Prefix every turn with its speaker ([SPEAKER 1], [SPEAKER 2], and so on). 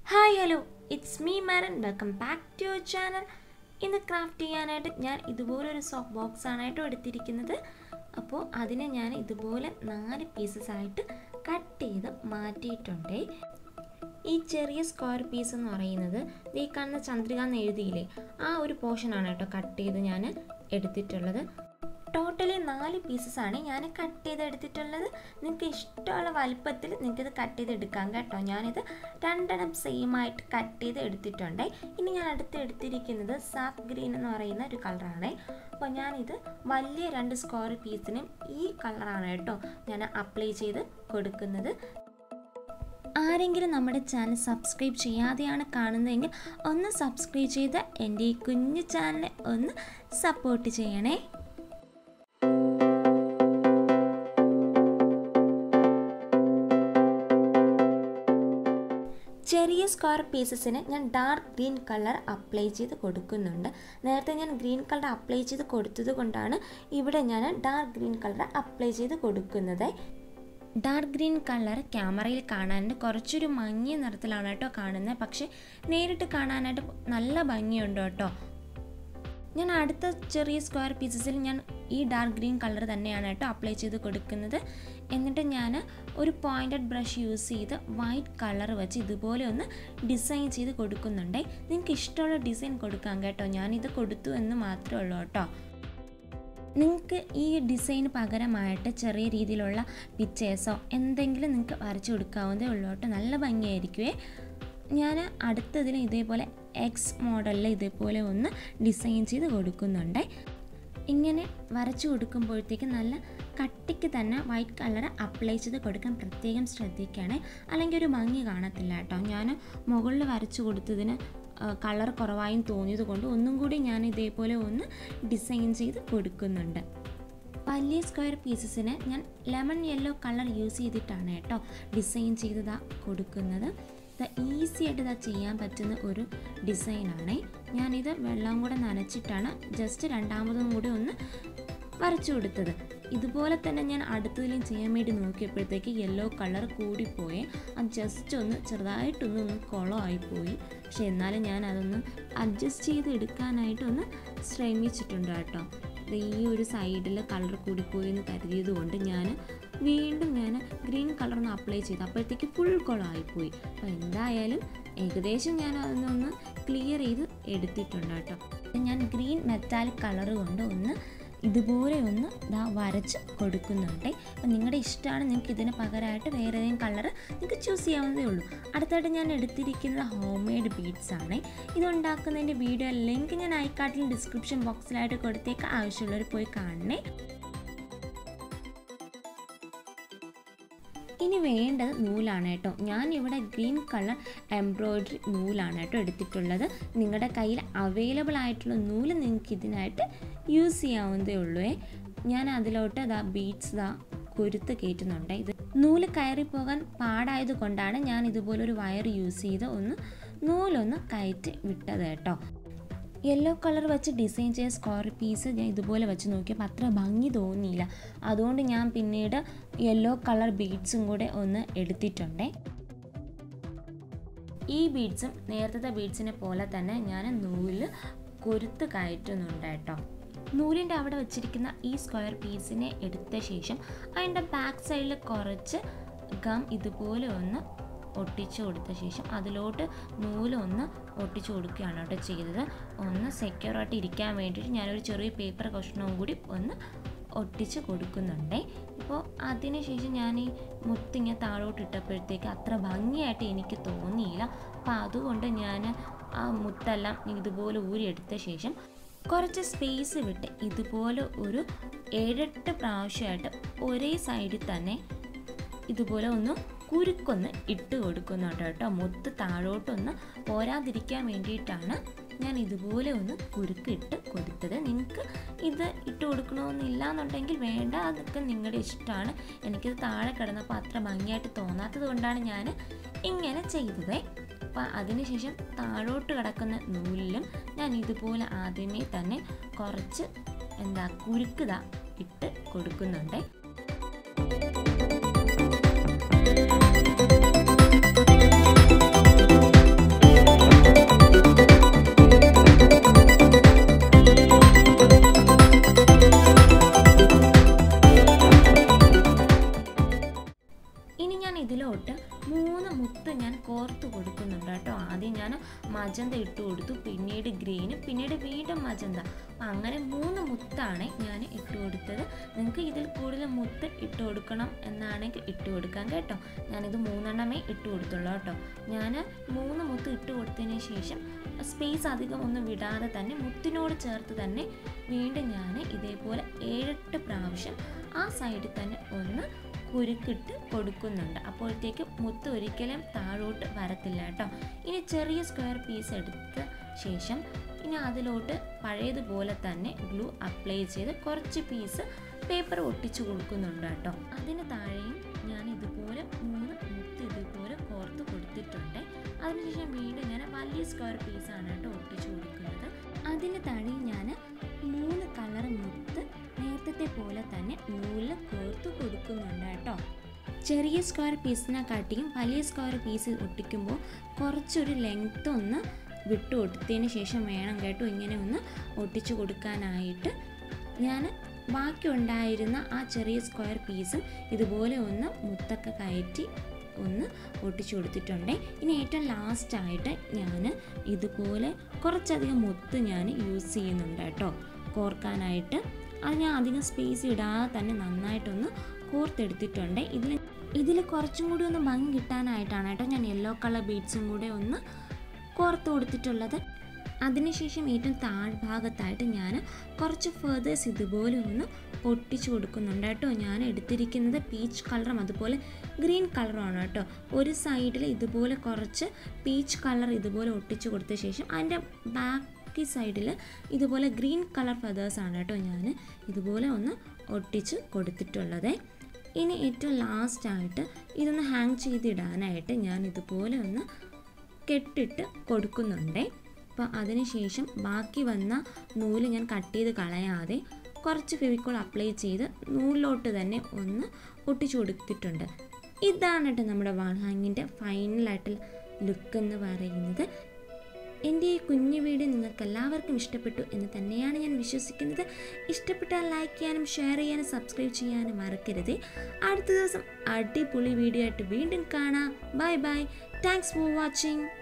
[SPEAKER 1] hi hello it's me Maran welcome back to your channel ഇന്ന് craft ചെയ്യാനായിട്ട് ഞാൻ ഇതുപോലൊരു സോപ്പ് ബോക്സ് ആണ് കേട്ടോ എടുത്തിരിക്കുന്നത് അപ്പോൾ അതിനെ ഞാൻ ഇതുപോലെ നാല് പീസസ് ആയിട്ട് കട്ട് ചെയ്ത് മാറ്റിയിട്ടുണ്ടേ ഈ ചെറിയ സ്ക്വയർ പീസ് എന്ന് പറയുന്നത് ഈ കാണുന്ന ചന്ദ്രിക എന്ന് എഴുതിയില്ലേ ആ ഒരു പോർഷനാണ് കേട്ടോ കട്ട് ചെയ്ത് ഞാൻ എടുത്തിട്ടുള്ളത് ടോട്ടലി നാല് പീസസ് ആണ് ഞാൻ കട്ട് ചെയ്ത് എടുത്തിട്ടുള്ളത് നിങ്ങൾക്ക് ഇഷ്ടമുള്ള വലുപ്പത്തിൽ നിങ്ങൾക്കിത് കട്ട് ചെയ്ത് എടുക്കാം കേട്ടോ ഞാനിത് രണ്ടെണ്ണം സെയിം ആയിട്ട് കട്ട് ചെയ്ത് എടുത്തിട്ടുണ്ട് ഇനി ഞാൻ അടുത്ത് എടുത്തിരിക്കുന്നത് സാഫ് ഗ്രീൻ എന്ന് പറയുന്ന ഒരു കളറാണ് അപ്പോൾ ഞാനിത് വലിയ രണ്ട് സ്ക്വയർ പീസിനും ഈ കളറാണ് കേട്ടോ ഞാൻ അപ്ലൈ ചെയ്ത് കൊടുക്കുന്നത് ആരെങ്കിലും നമ്മുടെ ചാനൽ സബ്സ്ക്രൈബ് ചെയ്യാതെയാണ് കാണുന്നതെങ്കിൽ ഒന്ന് സബ്സ്ക്രൈബ് ചെയ്ത് എൻ്റെ ഈ കുഞ്ഞു ചാനൽ ഒന്ന് സപ്പോർട്ട് ചെയ്യണേ ചെറിയ സ്ക്വയർ പീസസിന് ഞാൻ ഡാർക്ക് ഗ്രീൻ കളർ അപ്ലൈ ചെയ്ത് കൊടുക്കുന്നുണ്ട് നേരത്തെ ഞാൻ ഗ്രീൻ കളർ അപ്ലൈ ചെയ്ത് കൊടുത്തത് കൊണ്ടാണ് ഇവിടെ ഞാൻ ഡാർക്ക് ഗ്രീൻ കളർ അപ്ലൈ ചെയ്ത് കൊടുക്കുന്നത് ഡാർക്ക് ഗ്രീൻ കളർ ക്യാമറയിൽ കാണാനായിട്ട് കുറച്ചൊരു മങ്ങിയ നിറത്തിലാണ് കേട്ടോ കാണുന്നത് പക്ഷേ നേരിട്ട് കാണാനായിട്ട് നല്ല ഭംഗിയുണ്ട് കേട്ടോ ഞാൻ അടുത്ത ചെറിയ സ്ക്വയർ പീസസിൽ ഞാൻ ഈ ഡാർക്ക് ഗ്രീൻ കളർ തന്നെയാണ് കേട്ടോ അപ്ലൈ ചെയ്ത് കൊടുക്കുന്നത് എന്നിട്ട് ഞാൻ ഒരു പോയിൻറ്റഡ് ബ്രഷ് യൂസ് ചെയ്ത് വൈറ്റ് കളർ വെച്ച് ഇതുപോലെ ഒന്ന് ഡിസൈൻ ചെയ്ത് കൊടുക്കുന്നുണ്ടേ നിങ്ങൾക്ക് ഇഷ്ടമുള്ള ഡിസൈൻ കൊടുക്കാം കേട്ടോ ഞാനിത് കൊടുത്തു എന്ന് മാത്രമേ ഉള്ളൂ കേട്ടോ നിങ്ങൾക്ക് ഈ ഡിസൈന് പകരമായിട്ട് ചെറിയ രീതിയിലുള്ള പിക്ചേഴ്സോ എന്തെങ്കിലും നിങ്ങൾക്ക് വരച്ചു കൊടുക്കാവുന്നതേ ഉള്ളൂ കേട്ടോ നല്ല ഭംഗിയായിരിക്കുമേ ഞാൻ അടുത്തതിന് ഇതേപോലെ എക്സ് മോഡലിൽ ഇതേപോലെ ഒന്ന് ഡിസൈൻ ചെയ്ത് കൊടുക്കുന്നുണ്ട് ഇങ്ങനെ വരച്ചു കൊടുക്കുമ്പോഴത്തേക്ക് നല്ല കട്ടിക്ക് തന്നെ വൈറ്റ് കളർ അപ്ലൈ ചെയ്ത് കൊടുക്കാൻ പ്രത്യേകം ശ്രദ്ധിക്കുകയാണ് അല്ലെങ്കിൽ ഒരു ഭംഗി കാണത്തില്ല കേട്ടോ ഞാൻ മുകളിൽ വരച്ചു കൊടുത്തതിന് കളർ കുറവായും തോന്നിയത് കൊണ്ട് ഒന്നും കൂടി ഞാൻ ഇതേപോലെ ഒന്ന് ഡിസൈൻ ചെയ്ത് കൊടുക്കുന്നുണ്ട് വലിയ സ്ക്വയർ പീസസിന് ഞാൻ ലെമൺ യെല്ലോ കളർ യൂസ് ചെയ്തിട്ടാണ് കേട്ടോ ഡിസൈൻ ചെയ്തതാ കൊടുക്കുന്നത് ഈസി ആയിട്ട് ഇതാ ചെയ്യാൻ പറ്റുന്ന ഒരു ഡിസൈനാണ് ഞാനിത് വെള്ളം കൂടെ നനച്ചിട്ടാണ് ജസ്റ്റ് രണ്ടാമതും കൂടി ഒന്ന് വരച്ചു കൊടുത്തത് ഇതുപോലെ തന്നെ ഞാൻ അടുത്തതിലും ചെയ്യാൻ വേണ്ടി നോക്കിയപ്പോഴത്തേക്ക് യെല്ലോ കളർ കൂടിപ്പോയി അത് ജസ്റ്റ് ഒന്ന് ചെറുതായിട്ടൊന്ന് ഒന്ന് കുളമായിപ്പോയി പക്ഷെ എന്നാലും ഞാൻ അതൊന്ന് അഡ്ജസ്റ്റ് ചെയ്ത് എടുക്കാനായിട്ടൊന്ന് ശ്രമിച്ചിട്ടുണ്ട് കേട്ടോ ഈ ഒരു സൈഡിൽ കളർ കൂടിപ്പോയി എന്ന് കരുതിയത് കൊണ്ട് ഞാൻ വീണ്ടും ഞാൻ ഗ്രീൻ കളർ ഒന്ന് അപ്ലൈ ചെയ്തു അപ്പോഴത്തേക്ക് ഫുൾ കുളമായിപ്പോയി അപ്പോൾ എന്തായാലും ഏകദേശം ഞാൻ അതൊന്നൊന്ന് ക്ലിയർ ചെയ്ത് എടുത്തിട്ടുണ്ട് കേട്ടോ ഞാൻ ഗ്രീൻ മെറ്റാലിക് കളർ കൊണ്ട് ഒന്ന് ഇതുപോലെ ഒന്ന് ഇതാ വരച്ച് കൊടുക്കുന്നുണ്ട് അപ്പം നിങ്ങളുടെ ഇഷ്ടമാണ് നിങ്ങൾക്ക് ഇതിന് പകരമായിട്ട് വേറെ ഏതെങ്കിലും കളർ നിങ്ങൾക്ക് ചൂസ് ചെയ്യാവുന്നതേ ഉള്ളൂ അടുത്തായിട്ട് ഞാൻ എടുത്തിരിക്കുന്നത് ഹോം മെയ്ഡ് ബീഡ്സ് ആണ് ഇത് ഉണ്ടാക്കുന്നതിൻ്റെ വീഡിയോ ലിങ്ക് ഞാൻ ഐക്കാട്ടിൽ ഡിസ്ക്രിപ്ഷൻ ബോക്സിലായിട്ട് കൊടുത്തേക്ക് ആവശ്യമുള്ളവർ പോയി കാണണേ ഇനി വേണ്ടത് നൂലാണ് കേട്ടോ ഞാൻ ഇവിടെ ഗ്രീൻ കളർ എംബ്രോയ്ഡറി നൂലാണ് കേട്ടോ എടുത്തിട്ടുള്ളത് നിങ്ങളുടെ കയ്യിൽ അവൈലബിൾ ആയിട്ടുള്ള നൂല് നിങ്ങൾക്ക് ഇതിനായിട്ട് യൂസ് ചെയ്യാവുന്നതേ ഉള്ളൂ ഞാൻ അതിലോട്ട് ദാ ബീഡ്സ് ദാ കൊരുത്ത് കയറ്റുന്നുണ്ട് ഇത് നൂല് കയറി പോകാൻ പാടായത് കൊണ്ടാണ് ഞാൻ ഇതുപോലൊരു വയർ യൂസ് ചെയ്ത് ഒന്ന് നൂലൊന്ന് കയറ്റി വിട്ടത് കേട്ടോ യെല്ലോ കളർ വെച്ച് ഡിസൈൻ ചെയ്ത സ്ക്വയർ പീസ് ഞാൻ ഇതുപോലെ വെച്ച് നോക്കിയപ്പോൾ അത്ര ഭംഗി തോന്നിയില്ല അതുകൊണ്ട് ഞാൻ പിന്നീട് യെല്ലോ കളർ ബീഡ്സും കൂടെ ഒന്ന് എടുത്തിട്ടുണ്ടേ ഈ ബീഡ്സും നേരത്തെ ബീഡ്സിനെ പോലെ തന്നെ ഞാൻ നൂലിൽ കൊരുത്ത് കയറ്റുന്നുണ്ട് കേട്ടോ നൂലിൻ്റെ അവിടെ വെച്ചിരിക്കുന്ന ഈ സ്ക്വയർ പീസിനെ എടുത്ത ശേഷം അതിൻ്റെ ബാക്ക് സൈഡിൽ കുറച്ച് ഗം ഇതുപോലെ ഒന്ന് ഒട്ടിച്ചു കൊടുത്ത ശേഷം അതിലോട്ട് നൂലൊന്ന് ഒട്ടിച്ചു കൊടുക്കുകയാണ് കേട്ടോ ചെയ്തത് ഒന്ന് സെക്യൂറായിട്ട് ഇരിക്കാൻ വേണ്ടിയിട്ട് ഞാനൊരു ചെറിയ പേപ്പർ കഷ്ണവും കൂടി ഒന്ന് ഒട്ടിച്ച് കൊടുക്കുന്നുണ്ടേ ഇപ്പോൾ അതിനുശേഷം ഞാൻ ഈ മുത്തിങ്ങ താഴോട്ട് ഇട്ടപ്പോഴത്തേക്ക് അത്ര ഭംഗിയായിട്ട് എനിക്ക് തോന്നിയില്ല അപ്പോൾ അതുകൊണ്ട് ഞാൻ ആ മുത്തെല്ലാം ഇതുപോലെ ഊരിയെടുത്ത ശേഷം കുറച്ച് സ്പേസ് വിട്ട് ഇതുപോലെ ഒരു ഏഴെട്ട് പ്രാവശ്യമായിട്ട് ഒരേ സൈഡിൽ തന്നെ ഇതുപോലെ ഒന്ന് കുരുക്കൊന്ന് ഇട്ട് കൊടുക്കുന്നുണ്ട് കേട്ടോ മുത്ത് താഴോട്ടൊന്ന് പോരാതിരിക്കാൻ വേണ്ടിയിട്ടാണ് ഞാൻ ഇതുപോലെ ഒന്ന് കുരുക്ക് ഇട്ട് കൊടുത്തത് നിങ്ങൾക്ക് ഇത് ഇട്ട് കൊടുക്കണമെന്നില്ല എന്നുണ്ടെങ്കിൽ വേണ്ട അതൊക്കെ നിങ്ങളുടെ ഇഷ്ടമാണ് എനിക്കിത് താഴെ കിടന്നപ്പോൾ അത്ര ഭംഗിയായിട്ട് തോന്നാത്തത് കൊണ്ടാണ് ഞാൻ ഇങ്ങനെ ചെയ്തത് അപ്പോൾ അതിനുശേഷം താഴോട്ട് കിടക്കുന്ന നൂലിലും ഞാൻ ഇതുപോലെ ആദ്യമേ തന്നെ കുറച്ച് എന്താ കുരുക്കുത ഇട്ട് കൊടുക്കുന്നുണ്ട് കോർത്ത് കൊടുക്കുന്നുണ്ട് കേട്ടോ ആദ്യം ഞാൻ മജന്ത ഇട്ട് കൊടുത്തു പിന്നീട് ഗ്രീന് പിന്നീട് വീണ്ടും മജന്ത അപ്പം അങ്ങനെ മൂന്ന് മുത്താണ് ഞാൻ ഇട്ട് കൊടുത്തത് നിങ്ങൾക്ക് ഇതിൽ കൂടുതൽ മുത്ത് ഇട്ട് കൊടുക്കണം എന്നാണെങ്കിൽ ഇട്ട് കൊടുക്കാം കേട്ടോ ഞാനിത് മൂന്നെണ്ണമേ ഇട്ട് കൊടുത്തുള്ളൂ കേട്ടോ ഞാൻ മൂന്ന് മുത്ത് ഇട്ട് കൊടുത്തതിന് ശേഷം സ്പേസ് അധികം ഒന്നും വിടാതെ തന്നെ മുത്തിനോട് ചേർത്ത് തന്നെ വീണ്ടും ഞാൻ ഇതേപോലെ ഏഴെട്ട് പ്രാവശ്യം ആ സൈഡിൽ തന്നെ ഒന്ന് കുരുക്കിട്ട് കൊടുക്കുന്നുണ്ട് അപ്പോഴത്തേക്ക് മുത്ത് ഒരിക്കലും താഴോട്ട് വരത്തില്ല കേട്ടോ ഇനി ചെറിയ സ്ക്വയർ പീസ് എടുത്ത ശേഷം ഇനി അതിലോട്ട് പഴയതുപോലെ തന്നെ ഗ്ലൂ അപ്ലൈ ചെയ്ത് കുറച്ച് പീസ് പേപ്പർ ഒട്ടിച്ചു കൊടുക്കുന്നുണ്ട് കേട്ടോ അതിന് താഴെയും ഞാൻ ഇതുപോലെ മൂന്ന് മുത്ത് ഇതുപോലെ കോർത്ത് കൊടുത്തിട്ടുണ്ട് അതിനുശേഷം വീണ്ടും ഞാൻ വലിയ സ്ക്വയർ പീസാണ് കേട്ടോ ഒട്ടിച്ചു കൊടുക്കുന്നത് അതിന് താഴെയും ഞാൻ മൂന്ന് കളർ മുത്ത് നേരത്തെ പോലെ തന്നെ നൂലിൽ കോർത്ത് കൊടുക്കുന്നുണ്ട് കേട്ടോ ചെറിയ സ്ക്വയർ പീസിനെ കാട്ടിയും വലിയ സ്ക്വയർ പീസ് ഒട്ടിക്കുമ്പോൾ കുറച്ചൊരു ലെങ്ത് ഒന്ന് വിട്ടു കൊടുത്തതിന് ശേഷം വേണം കേട്ടോ ഇങ്ങനെ ഒന്ന് ഒട്ടിച്ചു കൊടുക്കാനായിട്ട് ഞാൻ ബാക്കി ഉണ്ടായിരുന്ന ആ ചെറിയ സ്ക്വയർ പീസും ഇതുപോലെ ഒന്ന് മുത്തൊക്കെ കയറ്റി ഒന്ന് ഒട്ടിച്ചു കൊടുത്തിട്ടുണ്ട് ഇനി ഏറ്റവും ലാസ്റ്റായിട്ട് ഞാൻ ഇതുപോലെ കുറച്ചധികം മുത്ത് ഞാൻ യൂസ് ചെയ്യുന്നുണ്ട് കേട്ടോ കോർക്കാനായിട്ട് അത് ഞാൻ അധികം സ്പേസ് ഇടാതെ തന്നെ നന്നായിട്ടൊന്ന് കോർത്തെടുത്തിട്ടുണ്ട് ഇതിൽ ഇതിൽ കുറച്ചും കൂടി ഒന്ന് ഭംഗി കിട്ടാനായിട്ടാണ് കേട്ടോ ഞാൻ യെല്ലോ കളർ ബീഡ്സും കൂടെ ഒന്ന് കോർത്ത് കൊടുത്തിട്ടുള്ളത് അതിനുശേഷം ഏറ്റവും താഴ്ഭാഗത്തായിട്ട് ഞാൻ കുറച്ച് ഫെതേഴ്സ് ഇതുപോലെ ഒന്ന് ഒട്ടിച്ചു കൊടുക്കുന്നുണ്ട് കേട്ടോ ഞാൻ എടുത്തിരിക്കുന്നത് പീച്ച് കളറും അതുപോലെ ഗ്രീൻ കളറുമാണ് കേട്ടോ ഒരു സൈഡിൽ ഇതുപോലെ കുറച്ച് പീച്ച് കളർ ഇതുപോലെ ഒട്ടിച്ചു കൊടുത്ത ശേഷം അതിൻ്റെ ബാക്കി സൈഡിൽ ഇതുപോലെ ഗ്രീൻ കളർ ഫെതേഴ്സാണ് കേട്ടോ ഞാൻ ഇതുപോലെ ഒന്ന് ഒട്ടിച്ച് കൊടുത്തിട്ടുള്ളത് ഇനി ഏറ്റവും ലാസ്റ്റായിട്ട് ഇതൊന്ന് ഹാങ് ചെയ്തിടാനായിട്ട് ഞാൻ ഇതുപോലെ ഒന്ന് കെട്ടിട്ട് കൊടുക്കുന്നുണ്ടേ അപ്പോൾ അതിനുശേഷം ബാക്കി വന്ന നൂല് ഞാൻ കട്ട് ചെയ്ത് കളയാതെ കുറച്ച് ഫെവിക്കോൾ അപ്ലൈ ചെയ്ത് നൂലിലോട്ട് തന്നെ ഒന്ന് ഒട്ടിച്ചു കൊടുത്തിട്ടുണ്ട് ഇതാണ് കേട്ടോ നമ്മുടെ വാൾ ഹാങ്ങിൻ്റെ ഫൈനലായിട്ടുള്ള ലുക്ക് എന്ന് പറയുന്നത് എൻ്റെ ഈ കുഞ്ഞു വീഡിയോ നിങ്ങൾക്ക് എല്ലാവർക്കും ഇഷ്ടപ്പെട്ടു എന്ന് തന്നെയാണ് ഞാൻ വിശ്വസിക്കുന്നത് ഇഷ്ടപ്പെട്ടാൽ ലൈക്ക് ചെയ്യാനും ഷെയർ ചെയ്യാനും സബ്സ്ക്രൈബ് ചെയ്യാനും മറക്കരുത് അടുത്ത ദിവസം അടിപൊളി വീഡിയോ ആയിട്ട് വീണ്ടും കാണാം bye bye thanks for watching